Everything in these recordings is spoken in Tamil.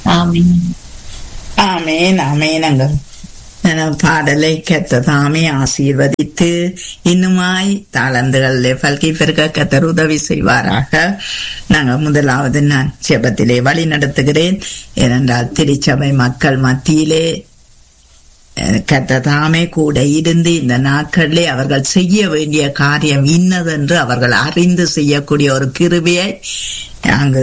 ஆமீன் ஆமேன் ஆமேனங்க பாடலை கத்ததாமே ஆசீர்வதித்து இன்னுமாய் தாளந்துகளிலே பல்கி பெருக கத்தர் உதவி செய்வாராக நாங்க முதலாவது நான் ஜெபத்திலே வழி நடத்துகிறேன் ஏனென்றால் திருச்சபை மக்கள் மத்தியிலே கத்ததாமே கூட இருந்து இந்த நாட்களிலே அவர்கள் செய்ய வேண்டிய காரியம் இன்னதென்று அவர்கள் அறிந்து செய்யக்கூடிய ஒரு கிருவியை அங்கு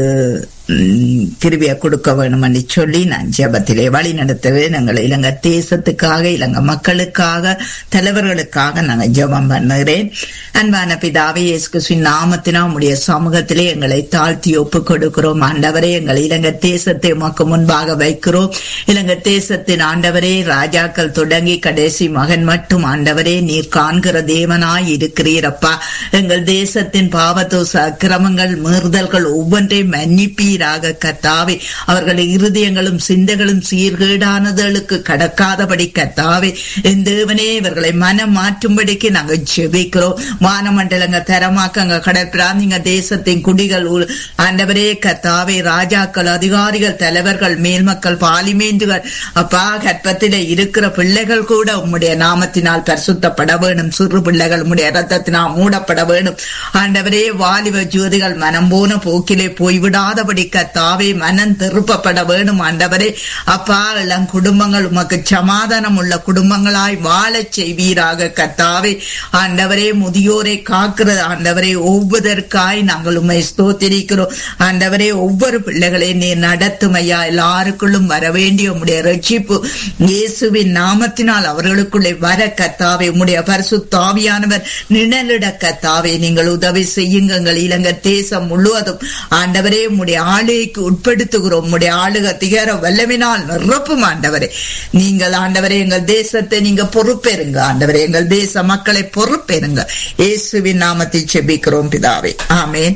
கிருவியை கொடுக்க வேணும் என்று சொல்லி நான் ஜபத்திலே வழி நடத்தவே நாங்கள் இலங்கை தேசத்துக்காக இலங்கை மக்களுக்காக தலைவர்களுக்காக நாங்கள் ஜபம் பண்ணுகிறேன் அன்பான பிதாவே இயேசுகிறிஸ்துவின் நாமத்தினா உடைய சமூகத்திலே எங்களை தாழ்த்தி ஒப்பு கொடுக்கிறோம் ஆண்டவரே எங்கள் இலங்கை தேசத்தை உமக்கு முன்பாக வைக்கிறோம் இலங்கை தேசத்தின் ஆண்டவரே ராஜாக்கள் தொடங்கி கடைசி மகன் மட்டும் ஆண்டவரே நீர் காண்கிற தேவனாய் இருக்கிறீரப்பா எங்கள் தேசத்தின் பாவத்தோச அக்கிரமங்கள் மீறுதல்கள் ஒவ்வொன்றையும் மன்னிப்பீராக கத்தாவே அவர்கள் இருதயங்களும் சிந்தைகளும் சீர்கேடானதற்கு கடக்காதபடி கத்தாவே என் தேவனே இவர்களை மனம் மாற்றும்படிக்கு நாங்கள் ஜெபிக்கிறோம் வானமண்டலங்க தரமாக்கங்க கடற்பிராந்திங்க தேசத்தின் குடிகள் ஆண்டவரே கத்தாவே ராஜாக்கள் அதிகாரிகள் தலைவர்கள் மேல்மக்கள் பாலிமேந்துகள் அப்பா கற்பத்திலே இருக்கிற பிள்ளைகள் கூட உம்முடைய நாமத்தினால் பரிசுத்தப்பட வேணும் சிறு பிள்ளைகள் உம்முடைய ரத்தத்தினால் மூடப்பட வேணும் ஆண்டவரே வாலிப ஜோதிகள் மனம் போன போக்கிலே போய்விடாதபடி கத்தாவே மனம் திருப்பப்பட வேணும் ஆண்டவரே அப்பா இளம் குடும்பங்கள் உமக்கு சமாதானம் உள்ள குடும்பங்களாய் வாழச் செய்வீராக கத்தாவே ஆண்டவரே முதியோரை காக்கிற ஆண்டவரே ஒவ்வொருவருக்காய் நாங்கள் உண்மை ஸ்தோத்திரிக்கிறோம் ஆண்டவரே ஒவ்வொரு பிள்ளைகளை நீ நடத்தும் ஐயா எல்லாருக்குள்ளும் வர வேண்டிய உம்முடைய ரட்சிப்பு இயேசுவின் நாமத்தினால் அவர்களுக்குள்ளே வர கத்தாவே உம்முடைய பரிசு தாவியானவர் நிழலிட கத்தாவே நீங்கள் உதவி செய்யுங்கள் இலங்கை தேசம் முழுவதும் ஆண்டவரே உம்முடைய ஆளுகைக்கு உட்படுத்துகிறோம் உம்முடைய ஆளுக திகர வல்லவினால் நிரப்பும் ஆண்டவரே நீங்கள் ஆண்டவரே எங்கள் தேசத்தை நீங்க பொறுப்பேறுங்க ஆண்டவரே எங்கள் தேச மக்களை பொறுப்பேறுங்க இயேசுவின் நாமத்தை செபிக்கிறோம் பிதாவே ஆமேன்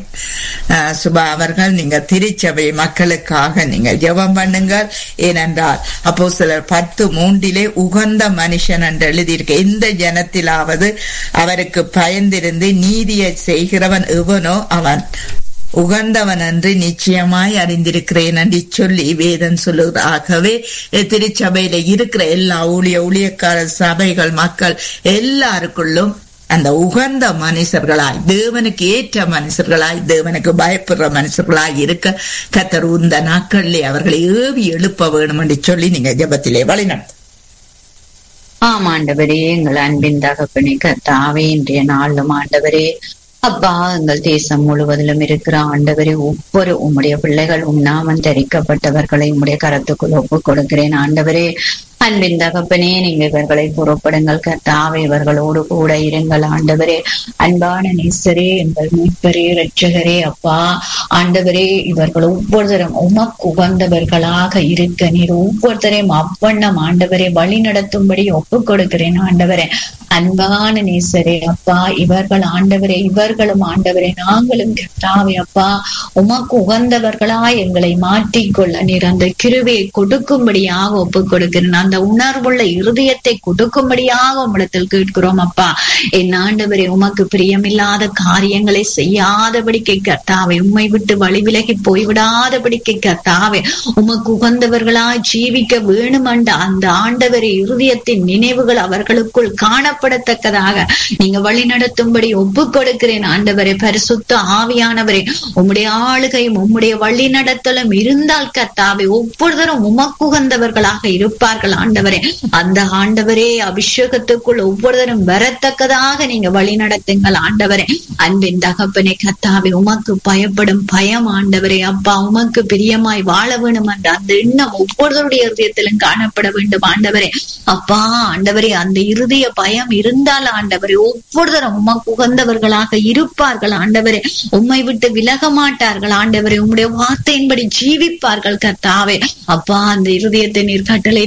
சுபா அவர்கள் நீங்க திருச்சபை மக்களுக்காக நீங்க ஜெபம் பண்ணுங்கள் ஏனென்றால் அப்போ சிலர் பத்து மூன்றிலே உகந்த மனுஷன் என்று எழுதியிருக்க எந்த ஜனத்திலாவது அவருக்கு பயந்திருந்து நீதியை செய்கிறவன் எவனோ அவன் உகந்தவன் என்று நிச்சயமாய் அறிந்திருக்கிறேன் என்று சொல்லி வேதன் சொல்லுவதாகவே திருச்சபையில இருக்கிற எல்லா ஊழிய ஊழியக்கார சபைகள் மக்கள் எல்லாருக்குள்ளும் அந்த உகந்த மனுஷர்களாய் தேவனுக்கு ஏற்ற மனுஷர்களாய் தேவனுக்கு பயப்படுற மனுஷர்களாய் இருக்க கத்தர் இந்த நாட்களிலே அவர்களை ஏவி எழுப்ப வேணும் என்று சொல்லி நீங்க ஜபத்திலே வழிநடத்து ஆம் ஆண்டவரே எங்கள் அன்பின் தகப்பனே கத்தாவே இன்றைய நாளும் ஆண்டவரே அப்பா எங்கள் தேசம் முழுவதிலும் இருக்கிற ஆண்டவரே ஒவ்வொரு உம்முடைய பிள்ளைகள் உண்ணாமன் தரிக்கப்பட்டவர்களை உம்முடைய கரத்துக்குள் ஒப்பு கொடுக்கிறேன் ஆண்டவரே அன்பின் தகப்பனே நீங்க இவர்களை புறப்படுங்கள் கர்த்தாவே இவர்களோடு கூட இருங்கள் ஆண்டவரே அன்பான நேசரே எங்கள் மீட்பரே ரட்சகரே அப்பா ஆண்டவரே இவர்கள் ஒவ்வொருத்தரும் உமக்கு உகந்தவர்களாக இருக்க நீர் ஒவ்வொருத்தரையும் அவ்வண்ணம் ஆண்டவரே வழி நடத்தும்படி ஒப்பு கொடுக்கிறேன் ஆண்டவரே அன்பான நேசரே அப்பா இவர்கள் ஆண்டவரே இவர்களும் ஆண்டவரே நாங்களும் கர்த்தாவே அப்பா உமக்கு உகந்தவர்களா எங்களை மாற்றிக்கொள்ள நீர் அந்த கிருவையை கொடுக்கும்படியாக ஒப்பு கொடுக்கிறேன் அந்த உணர்வுள்ள இருதயத்தை கொடுக்கும்படியாக உம்மிடத்தில் கேட்கிறோம் அப்பா என் ஆண்டவரே உமக்கு பிரியமில்லாத காரியங்களை செய்யாதபடிக்கு கர்த்தாவே உம்மை விட்டு வழி விலகி போய்விடாதபடிக்கு கர்த்தாவே உமக்கு உகந்தவர்களா ஜீவிக்க வேணுமென்ற அந்த ஆண்டவரே இருதயத்தின் நினைவுகள் அவர்களுக்குள் காணப்படத்தக்கதாக நீங்க வழி நடத்தும்படி ஒப்பு கொடுக்கிறேன் ஆண்டவரே பரிசுத்த ஆவியானவரே உம்முடைய ஆளுகையும் உம்முடைய வழி நடத்தலும் இருந்தால் கர்த்தாவே ஒவ்வொருத்தரும் உமக்குகந்தவர்களாக இருப்பார்கள் ஆண்டவரே அந்த ஆண்டவரே அபிஷேகத்துக்குள் ஒவ்வொருத்தரும் வரத்தக்கதாக நீங்க வழி நடத்துங்கள் ஆண்டவரே அன்பின் தகப்பனை கத்தாவே உமக்கு பயப்படும் பயம் ஆண்டவரே அப்பா உமக்கு பிரியமாய் வாழ வேணும் என்ற அந்த எண்ணம் ஒவ்வொருத்தருடைய இருதயத்திலும் காணப்பட வேண்டும் ஆண்டவரே அப்பா ஆண்டவரே அந்த இருதய பயம் இருந்தால் ஆண்டவரே ஒவ்வொருத்தரும் உமக்கு உகந்தவர்களாக இருப்பார்கள் ஆண்டவரே உம்மை விட்டு விலக மாட்டார்கள் ஆண்டவரே உம்முடைய வார்த்தையின்படி ஜீவிப்பார்கள் கர்த்தாவே அப்பா அந்த இருதயத்தை நீர் கட்டளையிடும்படியா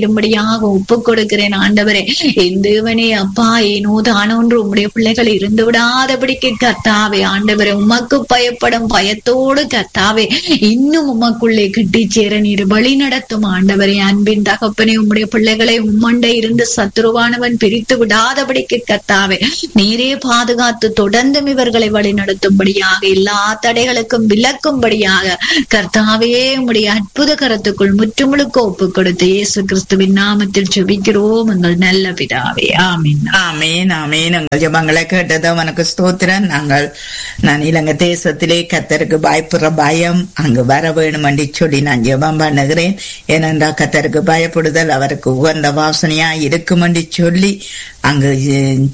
இருக்கும்படியாக ஒப்பு கொடுக்கிறேன் ஆண்டவரே என் தேவனே அப்பா ஏனோ தானோன்று உம்முடைய பிள்ளைகள் இருந்து விடாதபடிக்கு கத்தாவே ஆண்டவரே உமக்கு பயப்படும் பயத்தோடு கத்தாவே இன்னும் உமக்குள்ளே கிட்டி சேர நீர் வழி நடத்தும் ஆண்டவரே அன்பின் தகப்பனே உம்முடைய பிள்ளைகளை உம்மண்டை இருந்து சத்துருவானவன் பிரித்து விடாதபடிக்கு கத்தாவே நீரே பாதுகாத்து தொடர்ந்தும் இவர்களை வழி நடத்தும்படியாக எல்லா தடைகளுக்கும் விலக்கும்படியாக கர்த்தாவே உம்முடைய அற்புத கரத்துக்குள் முற்றுமுழுக்க ஒப்பு கொடுத்து இயேசு கிறிஸ்துவின் நாமத்தில் ஜெபிக்கிறோம் எங்கள் நல்ல பிதாவே ஆமீன் ஆமேன் ஆமேன் எங்கள் ஜபங்களை கேட்டது அவனுக்கு ஸ்தோத்திரன் நாங்கள் நான் இலங்கை தேசத்திலே கத்தருக்கு பயப்படுற பயம் அங்கு வர வேணும் என்று சொல்லி நான் ஜெபம் பண்ணுகிறேன் ஏனென்றா கத்தருக்கு பயப்படுதல் அவருக்கு உகந்த வாசனையா இருக்கும் என்று சொல்லி அங்கு அஹ்,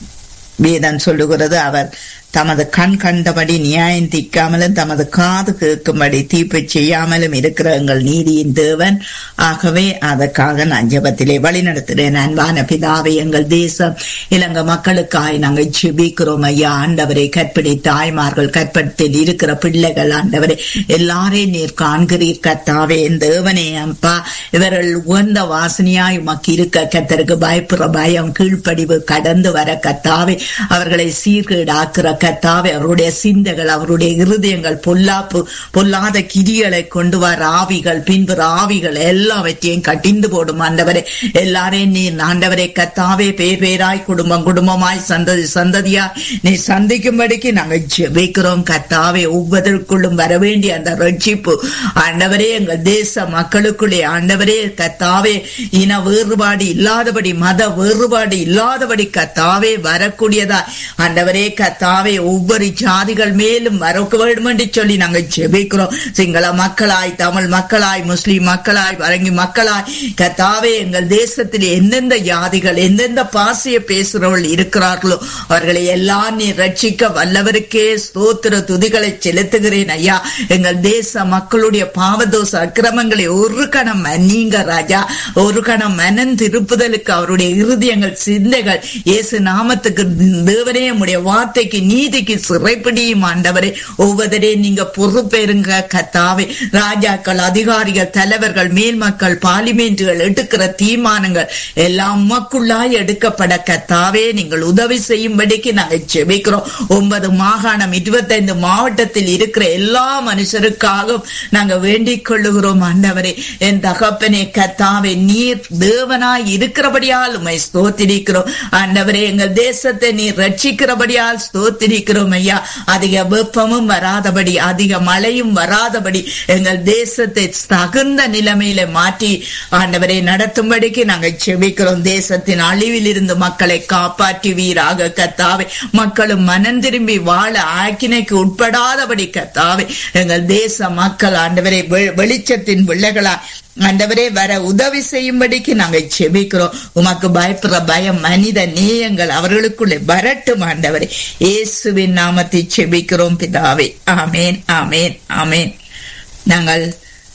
வேதம் சொல்லுகிறது அவர் தமது கண் கண்டபடி நியாயம் திக்காமலும் தமது காது கேட்கும்படி தீர்ப்பு செய்யாமலும் இருக்கிற எங்கள் நீதியின் தேவன் ஆகவே அதற்காக நான் ஜெபத்திலே வழி நடத்துகிறேன் அன்பான பிதாவை எங்கள் தேசம் இலங்கை மக்களுக்காய் நாங்கள் ஜெபிக்கிறோம் ஐயா ஆண்டவரை கற்பிணி தாய்மார்கள் கற்பத்தில் இருக்கிற பிள்ளைகள் ஆண்டவரை எல்லாரையும் நீர் காண்கிறீர் கத்தாவே என் தேவனே அப்பா இவர்கள் உகந்த வாசனையாய் உமக்கு இருக்க கத்தருக்கு பயப்படுற பயம் கீழ்ப்படிவு கடந்து வர கத்தாவே அவர்களை சீர்கேடாக்குற கத்தாவே அவருடைய சிந்தைகள் அவருடைய இருதயங்கள் பொல்லாப்பு பொல்லாத கிரிகளை கொண்டு வர ஆவிகள் பின்பு ஆவிகள் எல்லாவற்றையும் கட்டிந்து போடும் ஆண்டவரே எல்லாரையும் நீ ஆண்டவரை கத்தாவே பேர் பேராய் குடும்பம் குடும்பமாய் சந்ததி சந்ததியா நீ சந்திக்கும்படிக்கு நாங்கள் ஜெபிக்கிறோம் கத்தாவே ஒவ்வொருக்குள்ளும் வர வேண்டிய அந்த ரட்சிப்பு ஆண்டவரே எங்கள் தேச மக்களுக்குள்ளே ஆண்டவரே கத்தாவே இன வேறுபாடு இல்லாதபடி மத வேறுபாடு இல்லாதபடி கத்தாவே வரக்கூடியதா ஆண்டவரே கத்தாவே ஒவ்வொரு ஜாதிகள் மேலும் வரக்க வேண்டும் என்று சொல்லி நாங்கள் ஜெபிக்கிறோம் சிங்கள மக்களாய் தமிழ் மக்களாய் முஸ்லிம் மக்களாய் வரங்கி மக்களாய் கத்தாவே எங்கள் தேசத்தில் எந்தெந்த ஜாதிகள் எந்தெந்த பாசைய பேசுறவர்கள் இருக்கிறார்களோ அவர்களை எல்லாம் நீ ரட்சிக்க வல்லவருக்கே ஸ்தோத்திர துதிகளை செலுத்துகிறேன் ஐயா எங்கள் தேச மக்களுடைய பாவதோஷ அக்கிரமங்களை ஒரு கணம் நீங்க ராஜா ஒரு கணம் மனம் திருப்புதலுக்கு அவருடைய இருதயங்கள் சிந்தைகள் இயேசு நாமத்துக்கு தேவனே உடைய வார்த்தைக்கு நீதிக்கு சிறைப்பிடியும் ஆண்டவரே ஒவ்வொருவரே நீங்க பொறுப்பேருங்க கத்தாவே ராஜாக்கள் அதிகாரிகள் தலைவர்கள் மேல்மக்கள் பார்லிமெண்ட்டுகள் எடுக்கிற தீர்மானங்கள் எல்லாம் உமக்குள்ளாய் எடுக்கப்பட கத்தாவே நீங்கள் உதவி செய்யும்படிக்கு நாங்கள் செபிக்கிறோம் ஒன்பது மாகாணம் இருபத்தைந்து மாவட்டத்தில் இருக்கிற எல்லா மனுஷருக்காகவும் நாங்க வேண்டிக் கொள்ளுகிறோம் ஆண்டவரே என் தகப்பனே கத்தாவே நீர் தேவனாய் இருக்கிறபடியால் உமை ஸ்தோத்திரிக்கிறோம் ஆண்டவரே எங்கள் தேசத்தை நீர் ரட்சிக்கிறபடியால் ஸ்தோத்திரிக்கிறோம் ஐயா அதிக வெப்பமும் வராதபடி அதிக மழையும் வராதபடி எங்கள் தேசத்தை தகுந்த நிலைமையில மாற்றி ஆண்டவரை நடத்தும்படிக்கு நாங்கள் செபிக்கிறோம் தேசத்தின் அழிவில் இருந்து மக்களை காப்பாற்றுவீராக கத்தாவே மக்களும் மனம் திரும்பி வாழ ஆக்கினைக்கு உட்படாதபடி கத்தாவே எங்கள் தேச மக்கள் ஆண்டவரை வெ- வெளிச்சத்தின் பிள்ளைகளா ஆண்டவரே வர உதவி செய்யும்படிக்கு நாங்கள் செபிக்கிறோம் உமக்கு பயப்படுற பயம் மனித நேயங்கள் அவர்களுக்குள்ளே வரட்டும் ஆண்டவரே இயேசுவின் நாமத்தை செபிக்கிறோம் பிதாவே ஆமேன் ஆமேன் ஆமேன் நாங்கள்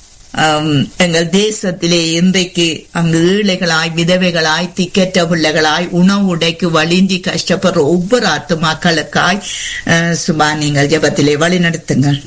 ஆம், எங்கள் தேசத்திலே இன்றைக்கு அங்கு ஏழைகளாய் விதவைகளாய் திக்கற்ற பிள்ளைகளாய் உணவு உடைக்கு வழிந்தி கஷ்டப்படுற ஒவ்வொரு ஆத்துமாக்களுக்காய் அஹ், சுபா நீங்கள் ஜெபத்திலே வழி நடத்துங்கள்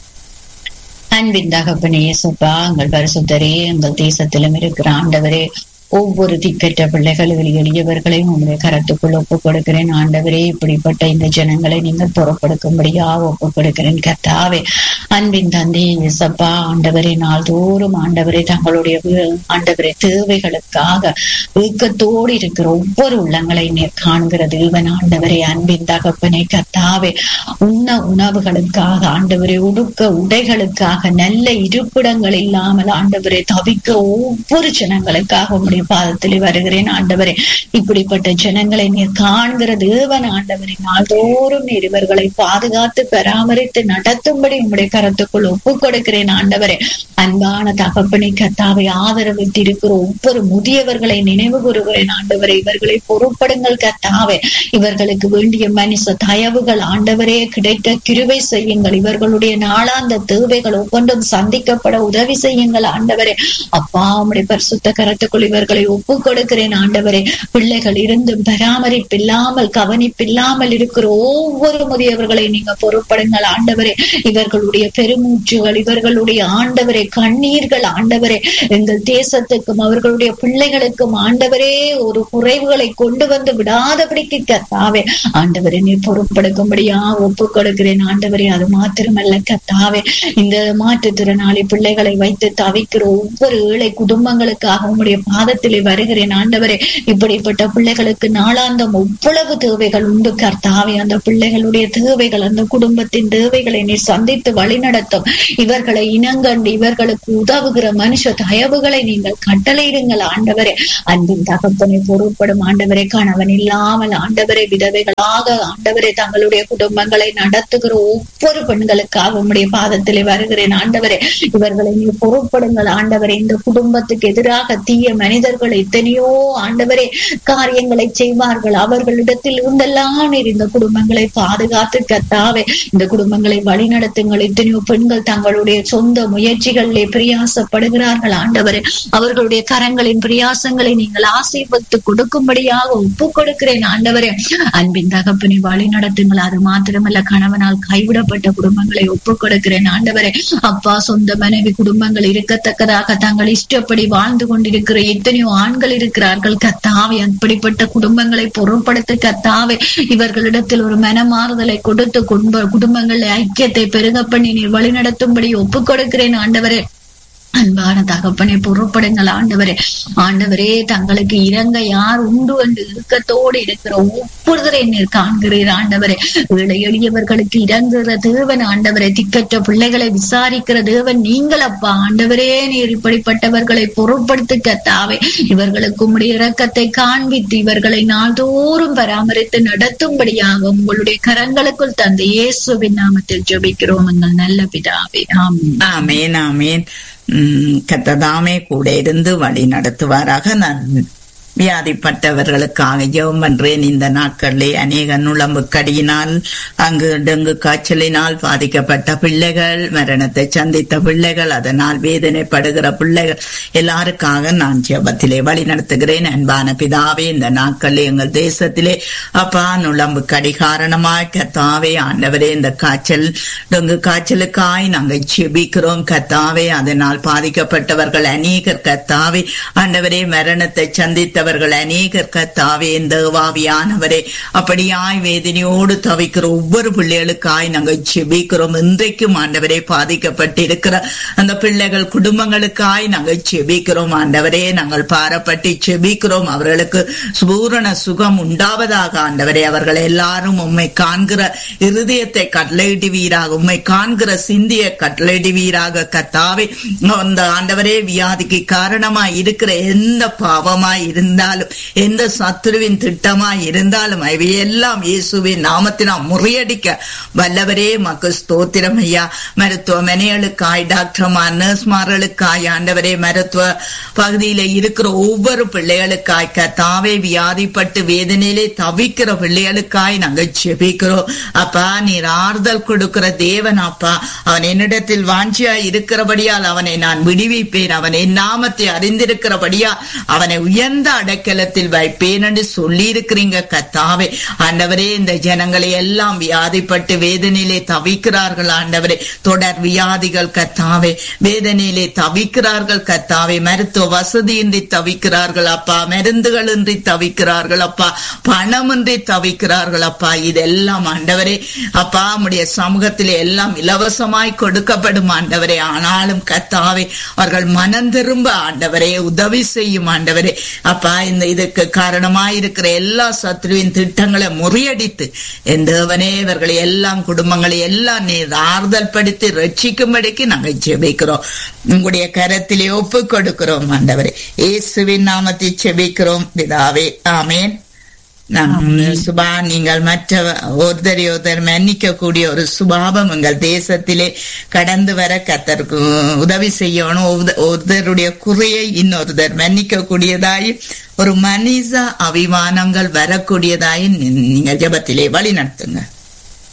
அன்பின் தகப்பனே இயேசுப்பா எங்கள் பரிசுத்தரே எங்கள் தேசத்திலும் இருக்கிற ஆண்டவரே ஒவ்வொரு திக்கற்ற பிள்ளைகள் எளியவர்களையும் உங்களுடைய கரத்துக்குள் ஒப்புக் கொடுக்கிறேன் ஆண்டவரே இப்படிப்பட்ட இந்த ஜனங்களை நீங்கள் புறப்படுக்கும்படியா ஒப்புக் கொடுக்கிறேன் கர்த்தாவே அன்பின் தந்தை இயேசப்பா ஆண்டவரே நாள்தோறும் ஆண்டவரே தங்களுடைய வீ- ஆண்டவரே தேவைகளுக்காக ஊக்கத்தோடு இருக்கிற ஒவ்வொரு உள்ளங்களை நீர் காண்கிற தேவன் ஆண்டவரே அன்பின் தகப்பனே கர்த்தாவே உண்ண உணவுகளுக்காக ஆண்டவரே உடுக்க உடைகளுக்காக நல்ல இருப்பிடங்கள் இல்லாமல் ஆண்டவரே தவிக்க ஒவ்வொரு ஜனங்களுக்காக உங்களுடைய பாதத்திலே வருகிறேன் ஆண்டவரே இப்படிப்பட்ட ஜனங்களை நீர் காண்கிற தேவன் ஆண்டவரே நாள்தோறும் நீர் இவர்களை பாதுகாத்து பராமரித்து நடத்தும்படி உங்களுடைய கரத்துக்குள் ஒப்புக் கொடுக்கிறேன் ஆண்டவரே அன்பான தகப்பனை கத்தாவை ஆதரவிட்டு இருக்கிற ஒவ்வொரு முதியவர்களை நினைவு கூறுகிறேன் ஆண்டவரே இவர்களை பொறுப்படுங்கள் கத்தாவே இவர்களுக்கு வேண்டிய மனுஷ தயவுகள் ஆண்டவரே கிடைக்க கிருவை செய்யுங்கள் இவர்களுடைய நாளாந்த தேவைகள் ஒவ்வொன்றும் சந்திக்கப்பட உதவி செய்யுங்கள் ஆண்டவரே அப்பா உம்முடைய பரிசுத்த கரத்துக்குள் இவர்களை இவர்களை ஒப்புக் கொடுக்கிறேன் ஆண்டவரே பிள்ளைகள் இருந்தும் பராமரிப்பில்லாமல் கவனிப்பில்லாமல் இருக்கிற ஒவ்வொரு முதியவர்களை நீங்க பொறுப்படுங்கள் ஆண்டவரே இவர்களுடைய பெருமூச்சுகள் இவர்களுடைய ஆண்டவரே கண்ணீர்கள் ஆண்டவரே எங்கள் தேசத்துக்கும் அவர்களுடைய பிள்ளைகளுக்கும் ஆண்டவரே ஒரு குறைவுகளை கொண்டு வந்து விடாதபடிக்கு கத்தாவே ஆண்டவரே நீ பொறுப்படுக்கும்படியா ஒப்பு கொடுக்கிறேன் ஆண்டவரே அது மாத்திரமல்ல கத்தாவே இந்த மாற்றுத்திறனாளி பிள்ளைகளை வைத்து தவிக்கிற ஒவ்வொரு ஏழை குடும்பங்களுக்காக உங்களுடைய பாதத்திலே வருகிறேன் ஆண்டவரே இப்படிப்பட்ட பிள்ளைகளுக்கு நாளாந்தம் எவ்வளவு தேவைகள் உண்டு கர்த்தாவே அந்த பிள்ளைகளுடைய தேவைகள் அந்த குடும்பத்தின் தேவைகளை நீ சந்தித்து வழிநடத்தும் இவர்களை இனங்கண்டு இவர்களுக்கு உதவுகிற மனுஷ தயவுகளை நீங்கள் கட்டளையிடுங்கள் ஆண்டவரே அன்பின் தகப்பனை பொறுப்படும் ஆண்டவரே கணவன் இல்லாமல் ஆண்டவரை விதவைகளாக ஆண்டவரை தங்களுடைய குடும்பங்களை நடத்துகிற ஒவ்வொரு பெண்களுக்காக உம்முடைய பாதத்திலே வருகிறேன் ஆண்டவரே இவர்களை நீ பொறுப்படுங்கள் ஆண்டவரே இந்த குடும்பத்துக்கு எதிராக தீய மனிதர்கள் எத்தனையோ ஆண்டவரே காரியங்களை செய்வார்கள் அவர்களிடத்தில் இருந்தெல்லாம் நீர் இந்த குடும்பங்களை பாதுகாத்து கத்தாவே இந்த குடும்பங்களை வழிநடத்துங்கள் எத்தனையோ பெண்கள் தங்களுடைய சொந்த முயற்சிகளிலே பிரயாசப்படுகிறார்கள் ஆண்டவரே அவர்களுடைய கரங்களின் பிரயாசங்களை நீங்கள் ஆசீர்வத்து கொடுக்கும்படியாக ஒப்பு கொடுக்கிறேன் ஆண்டவரே அன்பின் தகப்பனை வழி நடத்துங்கள் அது மாத்திரமல்ல கணவனால் கைவிடப்பட்ட குடும்பங்களை ஒப்பு கொடுக்கிறேன் ஆண்டவரே அப்பா சொந்த மனைவி குடும்பங்கள் இருக்கத்தக்கதாக தங்கள் இஷ்டப்படி வாழ்ந்து கொண்டிருக்கிற எத்தனையோ ஆண்கள் இருக்கிறார்கள் கத்தாவே அப்படிப்பட்ட குடும்பங்களை பொருட்படுத்த கத்தாவே இவர்களிடத்தில் ஒரு மனமாறுதலை கொடுத்து குடும்ப குடும்பங்களில் ஐக்கியத்தை பெருக பண்ணி நீர் வழிநடத்தும்படி ஒப்புக் கொடுக்கிறேன் ஆண்டவரே அன்பான தகப்பனை பொறுப்படுங்கள் ஆண்டவரே ஆண்டவரே தங்களுக்கு இறங்க யார் உண்டு என்று இறுக்கத்தோடு இருக்கிற ஒவ்வொருவரை நீர் காண்கிறீர் ஆண்டவரே ஏழை எளியவர்களுக்கு இறங்குகிற தேவன் ஆண்டவரே திக்கற்ற பிள்ளைகளை விசாரிக்கிற தேவன் நீங்கள் அப்பா ஆண்டவரே நீர் இப்படிப்பட்டவர்களை பொருட்படுத்த தாவே இவர்களுக்கு உம்முடைய இரக்கத்தை காண்பித்து இவர்களை நாள்தோறும் பராமரித்து நடத்தும்படியாக உங்களுடைய கரங்களுக்குள் தந்த இயேசுவின் நாமத்தில் ஜெபிக்கிறோம் எங்கள் நல்ல பிதாவே ஆமென் ஆமேன் ஆமேன் உம் கத்ததாமே கூட இருந்து வழி நடத்துவாராக நான் வியாதிப்பட்டவர்களுக்காக ஜெபம் பண்றேன் இந்த நாட்களிலே அநேக நுழம்பு கடியினால் அங்கு டெங்கு காய்ச்சலினால் பாதிக்கப்பட்ட பிள்ளைகள் மரணத்தை சந்தித்த பிள்ளைகள் அதனால் வேதனைப்படுகிற பிள்ளைகள் எல்லாருக்காக நான் ஜெபத்திலே வழி நடத்துகிறேன் அன்பான பிதாவே இந்த நாட்களில் எங்கள் தேசத்திலே அப்பா நுழம்பு கடி காரணமாய் கத்தாவே ஆண்டவரே இந்த காய்ச்சல் டெங்கு காய்ச்சலுக்காய் நாங்கள் செபிக்கிறோம் கத்தாவே அதனால் பாதிக்கப்பட்டவர்கள் அநேகர் கத்தாவே ஆண்டவரே மரணத்தை சந்தித்தவர்கள் அநேகர் கத்தாவே இந்த வாவியானவரே அப்படியாய் வேதனையோடு தவிக்கிற ஒவ்வொரு பிள்ளைகளுக்காய் நாங்கள் செபிக்கிறோம் இன்றைக்கும் ஆண்டவரே பாதிக்கப்பட்டிருக்கிற அந்த பிள்ளைகள் குடும்பங்களுக்காய் நாங்கள் செபிக்கிறோம் ஆண்டவரே நாங்கள் பாரப்பட்டு செபிக்கிறோம் அவர்களுக்கு பூரண சுகம் உண்டாவதாக ஆண்டவரே அவர்கள் எல்லாரும் உம்மை காண்கிற இருதயத்தை கட்டளையிடுவீராக உம்மை காண்கிற சிந்திய கட்டளையிடுவீராக கத்தாவே அந்த ஆண்டவரே வியாதிக்கு காரணமாய் இருக்கிற எந்த பாவமாய் இருந்தாலும் எந்த சத்துருவின் திட்டமாய் இருந்தாலும் அவையெல்லாம் இயேசுவின் நாமத்தினால் முறியடிக்க வல்லவரே மக்கு ஸ்தோத்திரம் ஐயா மருத்துவமனைகளுக்காய் டாக்டர்மார் நர்ஸ்மார்களுக்காய் ஆண்டவரே மருத்துவ பகுதியில இருக்கிற ஒவ்வொரு பிள்ளைகளுக்காய் கத்தாவே வியாதிப்பட்டு வேதனையிலே தவிக்கிற பிள்ளைகளுக்காய் நாங்கள் செபிக்கிறோம் அப்பா நீர் ஆறுதல் கொடுக்கிற தேவன் அப்பா அவன் என்னிடத்தில் வாஞ்சியா இருக்கிறபடியால் அவனை நான் விடுவிப்பேன் அவன் என் நாமத்தை அறிந்திருக்கிறபடியா அவனை உயர்ந்த அடைக்கலத்தில் வைப்பேன் என்று சொல்லி இருக்கிறீங்க கத்தாவே ஆண்டவரே இந்த ஜனங்களை எல்லாம் வியாதிப்பட்டு வேதனையிலே தவிக்கிறார்கள் ஆண்டவரே தொடர் வியாதிகள் கத்தாவே வேதனையிலே தவிக்கிறார்கள் கத்தாவே மருத்துவ வசதியின்றி தவிக்கிறார்கள் அப்பா மருந்துகள் இன்றி தவிக்கிறார்கள் அப்பா பணமின்றி தவிக்கிறார்கள் அப்பா இதெல்லாம் ஆண்டவரே அப்பா நம்முடைய சமூகத்திலே எல்லாம் இலவசமாய் கொடுக்கப்படும் ஆண்டவரே ஆனாலும் கத்தாவே அவர்கள் மனம் திரும்ப ஆண்டவரே உதவி செய்யும் ஆண்டவரே அப்பா இந்த இதுக்கு காரணமாய் இருக்கிற எல்லா சத்ருவின் திட்டங்களை முறியடித்து என் தேவனே இவர்களை எல்லாம் குடும்பங்களை எல்லாம் நீர் ஆறுதல் படுத்தி ரட்சிக்கும்படிக்கு நாங்கள் ஜெபிக்கிறோம் உங்களுடைய கரத்திலே ஒப்பு கொடுக்கிறோம் ஆண்டவரே இயேசுவின் நாமத்தை செபிக்கிறோம் பிதாவே ஆமேன் நாம் சுபா நீங்கள் மற்ற ஒருத்தரை ஒருத்தர் மன்னிக்க கூடிய ஒரு சுபாவம் எங்கள் தேசத்திலே கடந்து வர கத்தருக்கு உதவி செய்யணும் ஒருத- ஒருத்தருடைய குறையை இன்னொருத்தர் மன்னிக்க கூடியதாய் ஒரு மனித அபிமானங்கள் வரக்கூடியதாய் நீ- நீங்கள் ஜெபத்திலே வழி நடத்துங்க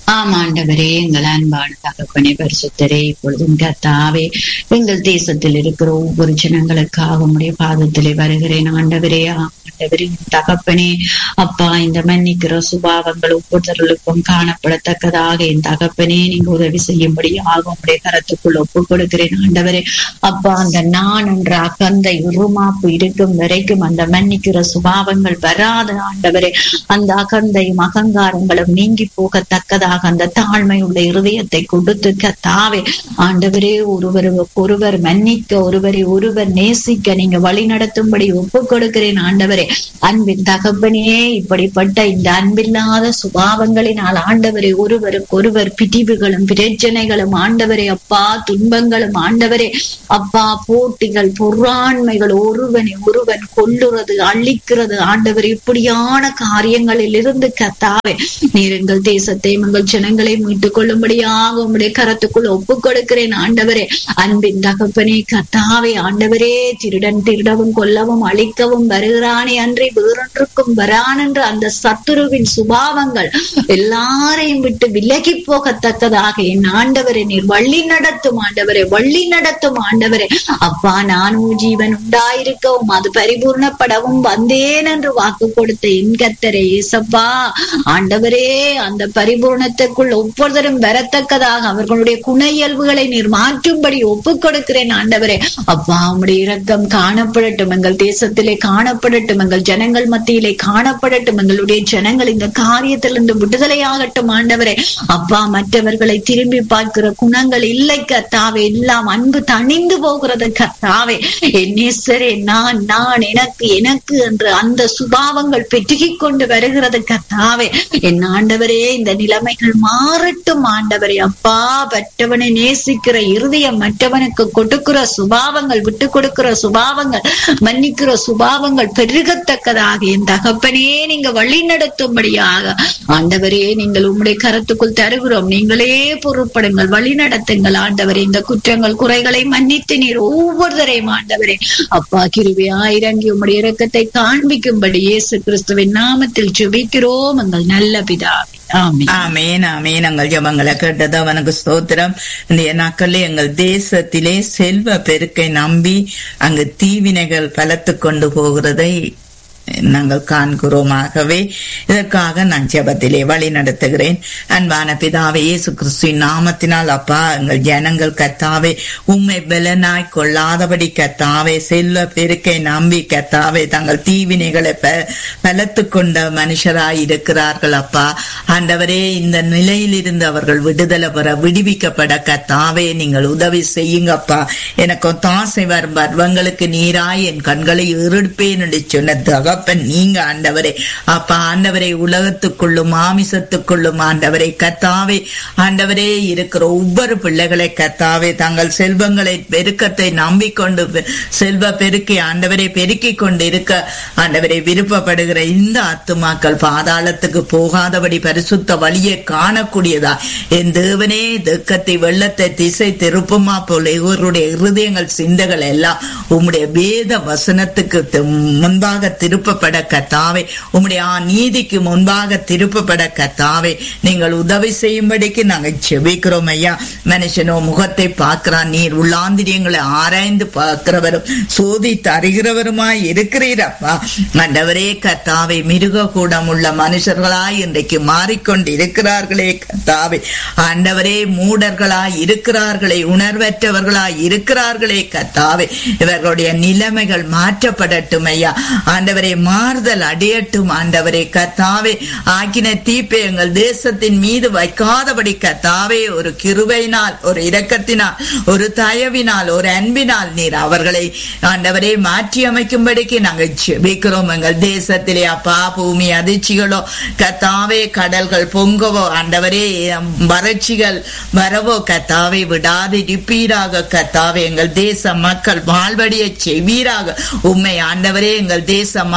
ஆம் ஆண்டவரே எங்கள் அன்பான தகப்பனே பரிசுத்தரே இப்பொழுதும் கத்தாவே எங்கள் தேசத்தில் இருக்கிற ஒவ்வொரு ஜனங்களுக்காக உடைய பாதத்திலே வருகிறேன் ஆண்டவரே ஆண்டவரே தகப்பனே அப்பா இந்த மன்னிக்கிற சுபாவங்கள் ஒவ்வொருத்தர்களுக்கும் காணப்படத்தக்கதாக என் தகப்பனே நீங்க உதவி செய்யும்படியாக உடைய கரத்துக்குள் ஒப்பு கொடுக்கிறேன் ஆண்டவரே அப்பா அந்த நான் என்ற அகந்தை உருமாப்பு இருக்கும் வரைக்கும் அந்த மன்னிக்கிற சுபாவங்கள் வராத ஆண்டவரே அந்த அகந்தையும் அகங்காரங்களும் நீங்கி போகத்தக்கதாக அந்த தாழ்மை உள்ள இருதயத்தை கொடுத்து கத்தாவே ஆண்டவரே ஒருவர் ஒருவர் மன்னிக்க ஒருவரை ஒருவர் நேசிக்க நீங்க வழி நடத்தும்படி ஒப்பு கொடுக்கிறேன் ஆண்டவரே அன்பின் தகப்பனே இப்படிப்பட்ட இந்த அன்பில்லாத சுபாவங்களினால் ஆண்டவரே ஒருவருக்கு ஒருவர் பிரிவுகளும் பிரச்சனைகளும் ஆண்டவரே அப்பா துன்பங்களும் ஆண்டவரே அப்பா போட்டிகள் பொறாண்மைகள் ஒருவனை ஒருவன் கொல்லுறது அழிக்கிறது ஆண்டவர் இப்படியான காரியங்களில் இருந்து கத்தாவே நீர் எங்கள் தேசத்தை எங்கள் ஜனங்களை மீட்டுக் கொள்ளும்படியாக உங்களுடைய கரத்துக்குள் ஒப்புக் கொடுக்கிறேன் ஆண்டவரே அன்பின் தகப்பனே கத்தாவே ஆண்டவரே திருடன் திருடவும் கொல்லவும் அழிக்கவும் வருகிறானே அன்றி வேறொன்றுக்கும் வரான் என்று அந்த சத்துருவின் சுபாவங்கள் எல்லாரையும் விட்டு விலகி போகத்தக்கதாக என் ஆண்டவரை நீர் வள்ளி நடத்தும் ஆண்டவரே வள்ளி நடத்தும் ஆண்டவரே அப்பா நானும் ஜீவன் உண்டாயிருக்கவும் அது பரிபூர்ணப்படவும் வந்தேன் என்று வாக்கு கொடுத்த என் கத்தரை ஏசப்பா ஆண்டவரே அந்த பரிபூர்ணத்துக்குள் ஒவ்வொருத்தரும் வரத்தக்கதாக அவர்களுடைய குண இயல்புகளை நீர் மாற்றும்படி ஒப்புக் கொடுக்கிறேன் ஆண்டவரே அப்பா உம்முடைய இரக்கம் காணப்படட்டும் எங்கள் தேசத்திலே காணப்படட்டும் எங்கள் ஜனங்கள் மத்தியிலே காணப்படட்டும் எங்களுடைய ஜனங்கள் இந்த காரியத்திலிருந்து விடுதலையாகட்டும் ஆண்டவரே அப்பா மற்றவர்களை திரும்பி பார்க்கிற குணங்கள் இல்லை கத்தாவே எல்லாம் அன்பு தணிந்து போகிறது கத்தாவே என்னேசரே நான் நான் எனக்கு எனக்கு என்று அந்த சுபாவங்கள் பெருகிக் கொண்டு வருகிறது கத்தாவே என் ஆண்டவரே இந்த நிலைமைகள் மாறட்டும் ஆண்டவரே அப்பா பெற்றவனை நேசிக்கிற இருதயம் மற்றவனுக்கு கொடுக்கிற சுபாவங்கள் விட்டு கொடுக்கிற சுபாவங்கள் மன்னிக்கிற சுபாவங்கள் பெருகத்தக்கதாக என் தகப்பனே நீங்க வழி நடத்தும்படியாக ஆண்டவரே நீங்கள் உம்முடைய கரத்துக்குள் தருகிறோம் நீங்களே பொறுப்படுங்கள் வழி நடத்துங்கள் ஆண்டவரே இந்த குற்றங்கள் குறைகளை மன்னித்து நீர் ஒவ்வொருத்தரையும் ஆண்டவரே அப்பா கிருவியா இறங்கி உம்முடைய இரக்கத்தை காண்பிக்கும்படி இயேசு கிறிஸ்துவின் நாமத்தில் ஜெபிக்கிறோம் எங்கள் நல்ல பிதாவே ஆமென் ஆமேன் ஆமேன் எங்கள் ஜபங்களை கேட்டது அவனுக்கு ஸ்தோத்திரம் இந்த நாட்களில் எங்கள் தேசத்திலே செல்வ பெருக்கை நம்பி அங்கு தீவினைகள் பலத்து கொண்டு போகிறதை நாங்கள் காண்கிறோமாகவே இதற்காக நான் ஜெபத்திலே வழி நடத்துகிறேன் அன்பான பிதாவே இயேசு கிறிஸ்துவின் நாமத்தினால் அப்பா எங்கள் ஜனங்கள் கத்தாவே உம்மை பலனாய் கொள்ளாதபடி கத்தாவே செல்வ பெருக்கை நம்பி கத்தாவே தங்கள் தீவினைகளை பலத்து கொண்ட மனுஷராய் இருக்கிறார்கள் அப்பா ஆண்டவரே இந்த நிலையில் இருந்து அவர்கள் விடுதலை பெற விடுவிக்கப்பட கத்தாவே நீங்கள் உதவி செய்யுங்கப்பா எனக்கு தாசை வரும் பர்வங்களுக்கு நீராய் என் கண்களை இருப்பேன் என்று சொன்ன தகப்பன் நீங்க ஆண்டவரே அப்பா ஆண்டவரை உலகத்துக்குள்ளும் மாமிசத்துக்குள்ளும் ஆண்டவரை கத்தாவே ஆண்டவரே இருக்கிற ஒவ்வொரு பிள்ளைகளை கத்தாவே தங்கள் செல்வங்களை பெருக்கத்தை நம்பிக்கொண்டு பெ- செல்வ பெருக்கி ஆண்டவரை பெருக்கிக் கொண்டு இருக்க ஆண்டவரை விருப்பப்படுகிற இந்த ஆத்துமாக்கள் பாதாளத்துக்கு போகாதபடி பரிசுத்த வழியை காணக்கூடியதா என் தேவனே துக்கத்தை வெள்ளத்தை திசை திருப்புமா போல இவருடைய இருதயங்கள் சிந்தைகள் எல்லாம் உம்முடைய வேத வசனத்துக்கு தி- முன்பாக திருப்பப்பட கத்தாவே உம்முடைய ஆ நீதிக்கு முன்பாக திருப்பப்பட கத்தாவே நீங்கள் உதவி செய்யும்படிக்கு நாங்கள் செபிக்கிறோம் ஐயா மனுஷனோ முகத்தை பார்க்கிறான் நீர் உள்ளாந்திரியங்களை ஆராய்ந்து பார்க்கிறவரும் சோதி தருகிறவருமாய் இருக்கிறீரப்பா ஆண்டவரே கத்தாவை மிருக கூடம் உள்ள மனுஷர்களாய் இன்றைக்கு மாறிக்கொண்டு இருக்கிறார்களே கத்தாவே ஆண்டவரே மூடர்களாய் இருக்கிறார்களே உணர்வற்றவர்களாய் இருக்கிறார்களே கத்தாவே இவர்களுடைய நிலைமைகள் மாற்றப்படட்டும் ஐயா ஆண்டவரே மாறுதல் அடையட்டும் ஆண்டவரே கத்தாவே ஆக்கின தீப்பை எங்கள் தேசத்தின் மீது வைக்காதபடி கத்தாவே ஒரு கிருபையினால் ஒரு இரக்கத்தினால் ஒரு தயவினால் ஒரு அன்பினால் நீர் அவர்களை ஆண்டவரே மாற்றி அமைக்கும்படிக்கு நாங்கள் ஜெபிக்கிறோம் எங்கள் தேசத்திலே அப்பா பூமி அதிர்ச்சிகளோ கத்தாவே கடல்கள் பொங்கவோ ஆண்டவரே எம் வறட்சிகள் வரவோ கத்தாவே விடாது இருப்பீராக கத்தாவே எங்கள் தேச மக்கள் வாழ்வடைய செய்வீராக உண்மை ஆண்டவரே எங்கள் தேச மக்கள்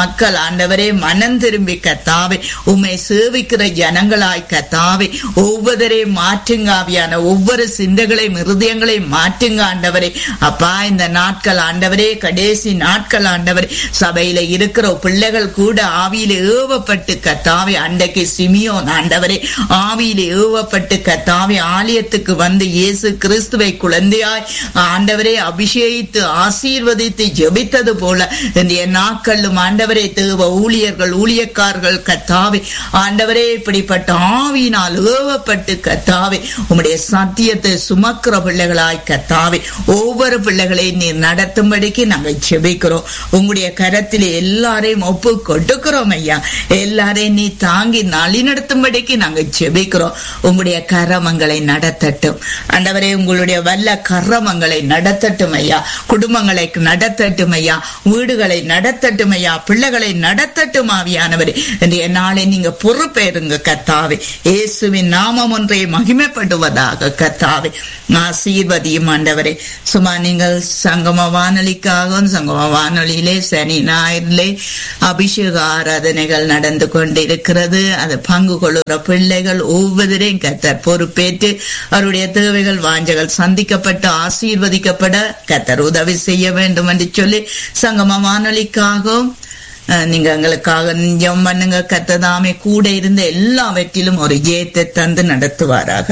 மக்கள் ஆண்டவரே மனம் திரும்பி கத்தாவே உம்மை சேவிக்கிற ஜனங்களாய் கத்தாவே ஒவ்வொருவரே மாற்றுங்க ஆவியான ஒவ்வொரு சிந்தைகளையும் இருதயங்களையும் மாற்றுங்க ஆண்டவரே அப்பா இந்த நாட்கள் ஆண்டவரே கடைசி நாட்கள் ஆண்டவரே சபையில இருக்கிற பிள்ளைகள் கூட ஆவியில ஏவப்பட்டு கத்தாவே அன்றைக்கு சிமியோன் ஆண்டவரே ஆவியில ஏவப்பட்டு கத்தாவே ஆலயத்துக்கு வந்து இயேசு கிறிஸ்துவை குழந்தையாய் ஆண்டவரே அபிஷேகித்து ஆசீர்வதித்து ஜெபித்தது போல இந்த நாட்களும் ஆண்டவரே தேவ ஊழியர்கள் ஊழியக்காரர்கள் கத்தாவே ஆண்டவரே இப்படிப்பட்ட ஆவியினால் ஏவப்பட்டு கத்தாவே உம்முடைய சத்தியத்தை சுமக்கிற பிள்ளைகளாய் கத்தாவே ஒவ்வொரு பிள்ளைகளையும் நீர் நடத்தும்படிக்கு நாங்கள் ஜெபிக்கிறோம் உங்களுடைய கரத்திலே எல்லாரையும் ஒப்பு கொடுக்கிறோம் ஐயா எல்லாரையும் நீ தாங்கி நலிநடத்தும்படிக்கு நாங்கள் ஜெபிக்கிறோம் உங்களுடைய கரமங்களை நடத்தட்டும் ஆண்டவரே உங்களுடைய வல்ல கரமங்களை நடத்தட்டும் ஐயா குடும்பங்களை நடத்தட்டும் ஐயா வீடுகளை நடத்தட்டும் ஐயா பிள்ளைகளை நடத்தட்டும் ஆவியானவரே இன்றைய நாளை நீங்க பொறுப்பேறுங்க கத்தாவே இயேசுவின் நாமம் ஒன்றே மகிமைப்படுவதாக கத்தாவே ஆசீர்வதியும் ஆண்டவரே சும்மா நீங்கள் சங்கம வானொலிக்காகவும் சங்கம வானொலியிலே சனி ஞாயிறிலே அபிஷேக ஆராதனைகள் நடந்து கொண்டிருக்கிறது அது பங்கு கொள்ளுற பிள்ளைகள் ஒவ்வொருவரையும் கத்தர் பொறுப்பேற்று அவருடைய தேவைகள் வாஞ்சகள் சந்திக்கப்பட்டு ஆசீர்வதிக்கப்பட கத்தர் உதவி செய்ய வேண்டும் என்று சொல்லி சங்கம வானொலிக்காகவும் நீங்க எங்களுக்காக ஜெபம் பண்ணுங்க கத்ததாமே கூட இருந்த எல்லாவற்றிலும் ஒரு ஜெயத்தை தந்து நடத்துவாராக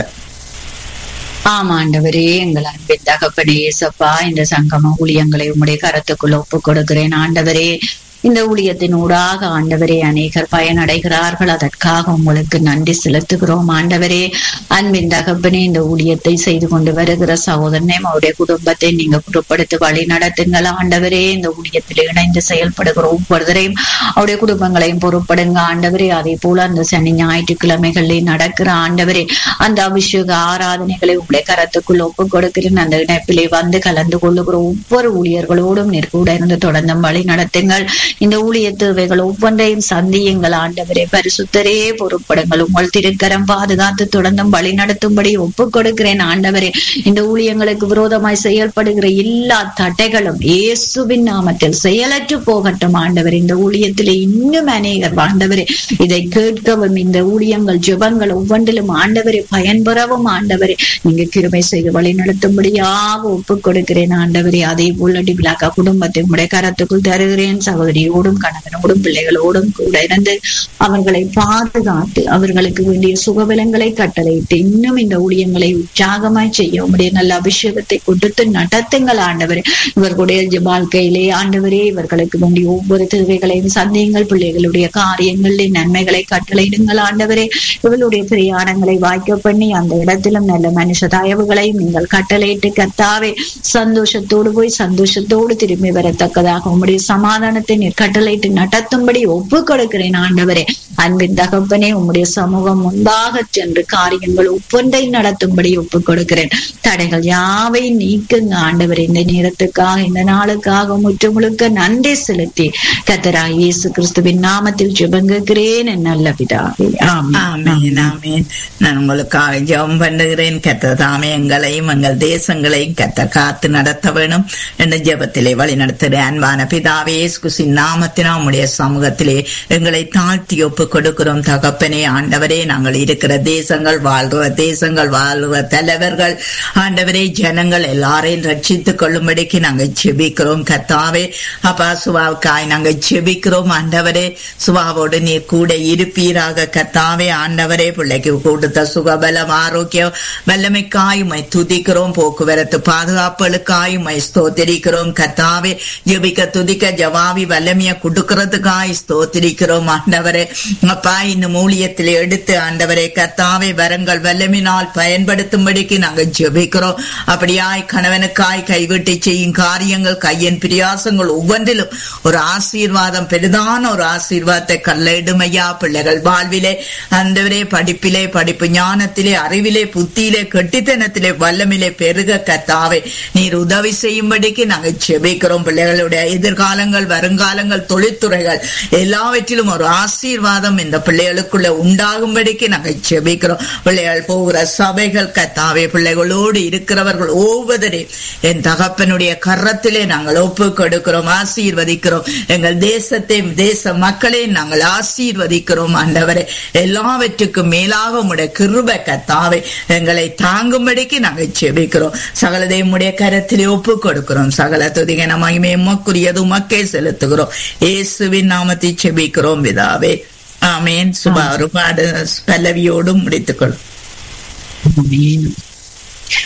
ஆமாண்டவரே எங்கள் அன்பின் தகப்பனே சப்பா இந்த சங்கம ஊழியங்களை உம்முடைய கரத்துக்குள்ள ஒப்பு கொடுக்கிறேன் ஆண்டவரே இந்த ஊழியத்தின் ஊடாக ஆண்டவரே அநேகர் பயனடைகிறார்கள் அதற்காக உங்களுக்கு நன்றி செலுத்துகிறோம் ஆண்டவரே அன்பின் தகப்பனே இந்த ஊழியத்தை செய்து கொண்டு வருகிற சகோதரனையும் அவருடைய குடும்பத்தை நீங்க புறப்படுத்தி வழி நடத்துங்கள் ஆண்டவரே இந்த ஊழியத்தில் இணைந்து செயல்படுகிற ஒவ்வொருவரையும் அவருடைய குடும்பங்களையும் பொறுப்படுங்க ஆண்டவரே அதே போல அந்த சனி ஞாயிற்றுக்கிழமைகளில் நடக்கிற ஆண்டவரே அந்த அபிஷேக ஆராதனைகளை உங்களுடைய கரத்துக்குள் ஒப்பு கொடுக்கிறேன் அந்த இணைப்பிலே வந்து கலந்து கொள்ளுகிற ஒவ்வொரு ஊழியர்களோடும் நீர் கூட இருந்து தொடர்ந்து வழி நடத்துங்கள் இந்த ஊழிய தேவைகள் ஒவ்வொன்றையும் சந்தியுங்கள் ஆண்டவரே பரிசுத்தரே பொறுப்படுங்கள் உங்கள் திருக்கரம் பாதுகாத்து தொடர்ந்தும் வழி நடத்தும்படி ஒப்பு கொடுக்கிறேன் ஆண்டவரே இந்த ஊழியங்களுக்கு விரோதமாய் செயல்படுகிற எல்லா தடைகளும் இயேசுவின் நாமத்தில் செயலற்று போகட்டும் ஆண்டவர் இந்த ஊழியத்திலே இன்னும் அநேகர் ஆண்டவரே இதை கேட்கவும் இந்த ஊழியங்கள் ஜெபங்கள் ஒவ்வொன்றிலும் ஆண்டவரை பயன்பெறவும் ஆண்டவரே நீங்க கிருமை செய்து வழி நடத்தும்படியாக ஒப்பு கொடுக்கிறேன் ஆண்டவரே அதே போல டிபிலாக்கா குடும்பத்தை உடைய கரத்துக்குள் தருகிறேன் சகோதரி சகோதரியோடும் கணவனோடும் பிள்ளைகளோடும் கூட இருந்து அவர்களை பாதுகாத்து அவர்களுக்கு வேண்டிய சுகபலங்களை கட்டளையிட்டு இன்னும் இந்த ஊழியங்களை உற்சாகமாய் செய்ய உங்களுடைய நல்ல அபிஷேகத்தை கொடுத்து நடத்துங்கள் ஆண்டவரே இவர்களுடைய வாழ்க்கையிலே ஆண்டவரே இவர்களுக்கு வேண்டிய ஒவ்வொரு தேவைகளையும் சந்தேகங்கள் பிள்ளைகளுடைய காரியங்களில் நன்மைகளை கட்டளையிடுங்கள் ஆண்டவரே இவர்களுடைய பிரயாணங்களை வாய்க்க பண்ணி அந்த இடத்திலும் நல்ல மனுஷ தயவுகளையும் நீங்கள் கட்டளையிட்டு கத்தாவே சந்தோஷத்தோடு போய் சந்தோஷத்தோடு திரும்பி வரத்தக்கதாக உங்களுடைய சமாதானத்தை நீர் கட்டளையிட்டு நடத்தும்படி ஒப்பு கொடுக்கிறேன் ஆண்டவரே அன்பின் தகப்பனே உம்முடைய சமூகம் முன்பாக சென்று காரியங்கள் ஒவ்வொன்றை நடத்தும்படி ஒப்பு கொடுக்கிறேன் தடைகள் யாவை நீக்குங்க ஆண்டவர் இந்த நேரத்துக்காக இந்த நாளுக்காக முற்று முழுக்க நன்றி செலுத்தி கத்தரா இயேசு கிறிஸ்துவின் நாமத்தில் ஜெபங்குகிறேன் என் நல்ல பிதாவே ஆமேன் ஆமேன் நான் உங்களுக்காக ஜெபம் பண்ணுகிறேன் கத்த தாமே எங்களையும் எங்கள் தேசங்களையும் கத்த காத்து நடத்த வேணும் என்ற ஜெபத்திலே வழி நடத்துகிறேன் அன்பான பிதாவே இயேசுவின் நாமத்தினா உம்முடைய சமூகத்திலே எங்களை தாழ்த்தி ஒப்பு கொடுக்கிறோம் தகப்பனே ஆண்டவரே நாங்கள் இருக்கிற தேசங்கள் வாழ்கிற தேசங்கள் வாழ்கிற தலைவர்கள் ஆண்டவரே ஜனங்கள் எல்லாரையும் ரட்சித்துக் கொள்ளும்படிக்கு நாங்கள் செபிக்கிறோம் கத்தாவே அப்பா சுவாவுக்காய் நாங்கள் செபிக்கிறோம் ஆண்டவரே சுவாவோடு நீ கூட இருப்பீராக கத்தாவே ஆண்டவரே பிள்ளைக்கு கொடுத்த சுகபலம் ஆரோக்கியம் வல்லமைக்காயுமை துதிக்கிறோம் போக்குவரத்து பாதுகாப்புகளுக்காயுமை ஸ்தோத்திரிக்கிறோம் கத்தாவே ஜெபிக்க துதிக்க ஜவாவி வல்லமைய கொடுக்கறதுக்காய் ஸ்தோத்திரிக்கிறோம் ஆண்டவரே அப்பா இந்த மூலியத்தில் எடுத்து ஆண்டவரே கத்தாவே வரங்கள் வல்லமினால் பயன்படுத்தும்படிக்கு நாங்கள் ஜெபிக்கிறோம் அப்படியாய் கணவனுக்காய் கைவிட்டு செய்யும் காரியங்கள் கையின் பிரியாசங்கள் ஒவ்வொன்றிலும் ஒரு ஆசீர்வாதம் பெரிதான ஒரு ஆசீர்வாதத்தை கல்லிடுமையா பிள்ளைகள் வாழ்விலே அந்தவரே படிப்பிலே படிப்பு ஞானத்திலே அறிவிலே புத்தியிலே கெட்டித்தனத்திலே வல்லமிலே பெருக கத்தாவே நீர் உதவி செய்யும்படிக்கு நாங்கள் செபிக்கிறோம் பிள்ளைகளுடைய எதிர்காலங்கள் வருங்காலங்கள் தொழில்துறைகள் எல்லாவற்றிலும் ஒரு ஆசீர்வாதம் ஆசீர்வாதம் இந்த பிள்ளைகளுக்குள்ள உண்டாகும்படிக்கு நாங்கள் செபிக்கிறோம் பிள்ளைகள் போகிற சபைகள் கத்தாவே பிள்ளைகளோடு இருக்கிறவர்கள் ஒவ்வொருவரே என் தகப்பனுடைய கரத்திலே நாங்கள் ஒப்பு கொடுக்கிறோம் ஆசீர்வதிக்கிறோம் எங்கள் தேசத்தை தேச மக்களை நாங்கள் ஆசீர்வதிக்கிறோம் ஆண்டவரே எல்லாவற்றுக்கும் மேலாக உடைய கிருப கத்தாவே எங்களை தாங்கும்படிக்கு நாங்கள் செபிக்கிறோம் சகலதை உடைய கரத்திலே ஒப்பு கொடுக்கிறோம் சகல துதிகன மகிமை உமக்குரியது உமக்கே செலுத்துகிறோம் இயேசுவின் நாமத்தை செபிக்கிறோம் விதாவே ஆமேன் சுபா ஒரு பாடு பல்லவியோடும் முடித்துக்கொள்ளும் ஆமென்